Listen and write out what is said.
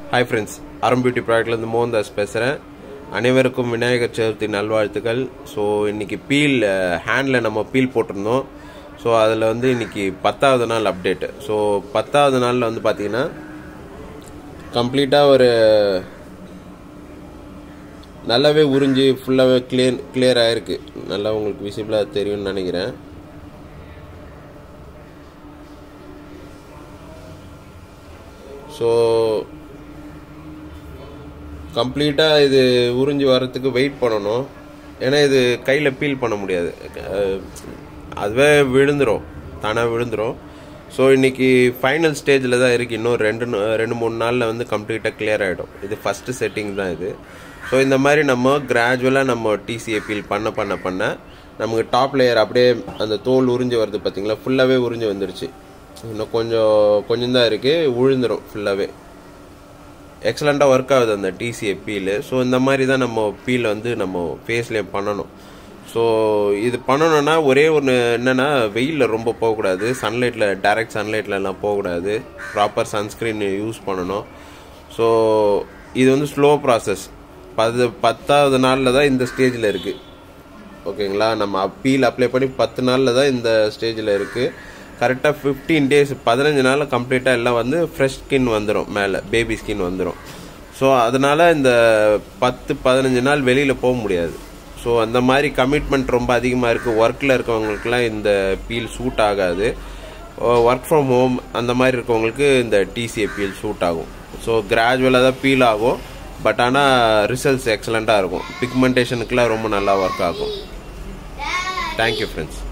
hi friends Aram beauty ப்ராடக்ட்லேருந்து மோகன்தாஸ் பேசுகிறேன் அனைவருக்கும் விநாயகர் சதுர்த்தி நல்வாழ்த்துக்கள் ஸோ இன்னைக்கு பீல் ஹேண்டில் நம்ம பீல் போட்டிருந்தோம் ஸோ அதில் வந்து இன்னைக்கு பத்தாவது நாள் அப்டேட்டு ஸோ பத்தாவது நாளில் வந்து பார்த்தீங்கன்னா கம்ப்ளீட்டாக ஒரு நல்லாவே உறிஞ்சி ஃபுல்லாகவே கிளியர் கிளியர் ஆகிருக்கு நல்லா உங்களுக்கு விசிபிளாக தெரியும்னு நினைக்கிறேன் ஸோ கம்ப்ளீட்டாக இது உறிஞ்சி வர்றதுக்கு வெயிட் பண்ணணும் ஏன்னா இது கையில் பீல் பண்ண முடியாது அஹ் அதுவே விழுந்துரும் தானாக விழுந்துரும் ஸோ இன்னைக்கு ஃபைனல் ஸ்டேஜில் தான் இருக்குது இன்னும் ரெண்டு நா- ரெண்டு மூணு நாளில் வந்து கம்ப்ளீட்டாக கிளியர் ஆகிடும் இது ஃபஸ்ட்டு செட்டிங் தான் இது ஸோ இந்த மாதிரி நம்ம கிராஜுவலாக நம்ம டிசிஏ பீல் பண்ண பண்ண பண்ண நமக்கு டாப் லேயர் அப்படியே அந்த தோல் உறிஞ்சி வருது பார்த்தீங்களா ஃபுல்லாகவே உறிஞ்சி வந்துருச்சு இன்னும் கொஞ்சம் கொஞ்சம் தான் இருக்குது உழுந்துரும் ஃபுல்லாகவே எக்ஸலண்ட்டாக ஒர்க் ஆகுது அந்த டிசிஏ பீல் ஸோ இந்த மாதிரி தான் நம்ம பீல் வந்து நம்ம ஃபேஸ்லேயே பண்ணணும் ஸோ இது பண்ணணும்னா ஒரே ஒன்று என்னென்னா வெயிலில் ரொம்ப போகக்கூடாது சன்லைட்டில் டைரக்ட் சன்லைட்லலாம் போகக்கூடாது ப்ராப்பர் சன்ஸ்க்ரீன் யூஸ் பண்ணணும் ஸோ இது வந்து ஸ்லோ ப்ராசஸ் பது பத்தாவது நாளில் தான் இந்த ஸ்டேஜில் இருக்குது ஓகேங்களா நம்ம அப்பீல் அப்ளை பண்ணி பத்து நாளில் தான் இந்த ஸ்டேஜில் இருக்குது கரெக்டாக ஃபிஃப்டீன் டேஸ் பதினஞ்சு நாளில் கம்ப்ளீட்டாக எல்லாம் வந்து ஃப்ரெஷ் ஸ்கின் வந்துடும் மேலே பேபி ஸ்கின் வந்துடும் ஸோ அதனால் இந்த பத்து பதினஞ்சு நாள் வெளியில் போக முடியாது ஸோ அந்த மாதிரி கமிட்மெண்ட் ரொம்ப அதிகமாக இருக்குது ஒர்க்கில் இருக்கவங்களுக்குலாம் இந்த பீல் சூட் ஆகாது ஒர்க் ஃப்ரம் ஹோம் அந்த மாதிரி இருக்கவங்களுக்கு இந்த டிசிஏ பீல் சூட் ஆகும் ஸோ கிராஜுவலாக தான் பீல் ஆகும் பட் ஆனால் ரிசல்ட்ஸ் எக்ஸலண்ட்டாக இருக்கும் பிக்மெண்டேஷனுக்குலாம் ரொம்ப நல்லா ஒர்க் ஆகும் தேங்க்யூ ஃப்ரெண்ட்ஸ்